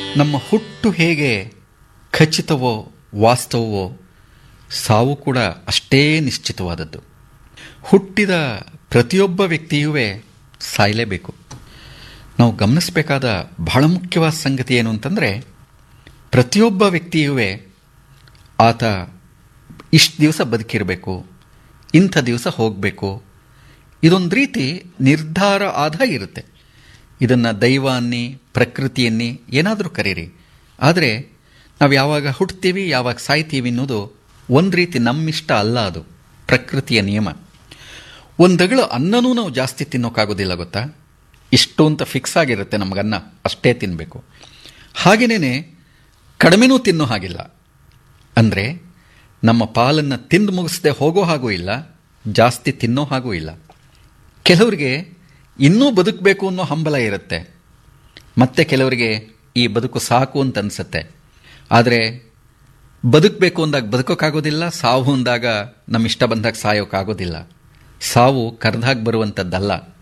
ನಮ್ಮ ಹುಟ್ಟು ಹೇಗೆ ಖಚಿತವೋ ವಾಸ್ತವವೋ ಸಾವು ಕೂಡ ಅಷ್ಟೇ ನಿಶ್ಚಿತವಾದದ್ದು ಹುಟ್ಟಿದ ಪ್ರತಿಯೊಬ್ಬ ವ್ಯಕ್ತಿಯೂ ಸಾಯಲೇಬೇಕು ನಾವು ಗಮನಿಸಬೇಕಾದ ಬಹಳ ಮುಖ್ಯವಾದ ಸಂಗತಿ ಏನು ಅಂತಂದರೆ ಪ್ರತಿಯೊಬ್ಬ ವ್ಯಕ್ತಿಯೂ ಆತ ಇಷ್ಟು ದಿವಸ ಬದುಕಿರಬೇಕು ಇಂಥ ದಿವಸ ಹೋಗಬೇಕು ಇದೊಂದು ರೀತಿ ನಿರ್ಧಾರ ಆದ ಇರುತ್ತೆ ಇದನ್ನು ದೈವ ಅನ್ನಿ ಪ್ರಕೃತಿ ಅನ್ನಿ ಏನಾದರೂ ಕರೀರಿ ಆದರೆ ನಾವು ಯಾವಾಗ ಹುಟ್ತೀವಿ ಯಾವಾಗ ಸಾಯ್ತೀವಿ ಅನ್ನೋದು ಒಂದು ರೀತಿ ನಮ್ಮಿಷ್ಟ ಅಲ್ಲ ಅದು ಪ್ರಕೃತಿಯ ನಿಯಮ ಒಂದಗಳು ಅನ್ನನೂ ನಾವು ಜಾಸ್ತಿ ತಿನ್ನೋಕ್ಕಾಗೋದಿಲ್ಲ ಗೊತ್ತಾ ಇಷ್ಟು ಅಂತ ಫಿಕ್ಸ್ ಆಗಿರುತ್ತೆ ನಮಗನ್ನ ಅಷ್ಟೇ ತಿನ್ನಬೇಕು ಹಾಗೆಯೇ ಕಡಿಮೆನೂ ತಿನ್ನೋ ಹಾಗಿಲ್ಲ ಅಂದರೆ ನಮ್ಮ ಪಾಲನ್ನು ತಿಂದು ಮುಗಿಸದೆ ಹೋಗೋ ಹಾಗೂ ಇಲ್ಲ ಜಾಸ್ತಿ ತಿನ್ನೋ ಹಾಗೂ ಇಲ್ಲ ಕೆಲವರಿಗೆ ಇನ್ನೂ ಬದುಕಬೇಕು ಅನ್ನೋ ಹಂಬಲ ಇರುತ್ತೆ ಮತ್ತೆ ಕೆಲವರಿಗೆ ಈ ಬದುಕು ಸಾಕು ಅಂತ ಅನಿಸುತ್ತೆ ಆದರೆ ಬದುಕಬೇಕು ಅಂದಾಗ ಬದುಕೋಕ್ಕಾಗೋದಿಲ್ಲ ಸಾವು ಅಂದಾಗ ನಮ್ಮ ಇಷ್ಟ ಬಂದಾಗ ಸಾಯೋಕ್ಕಾಗೋದಿಲ್ಲ ಸಾವು ಕರೆದಾಗ ಬರುವಂಥದ್ದಲ್ಲ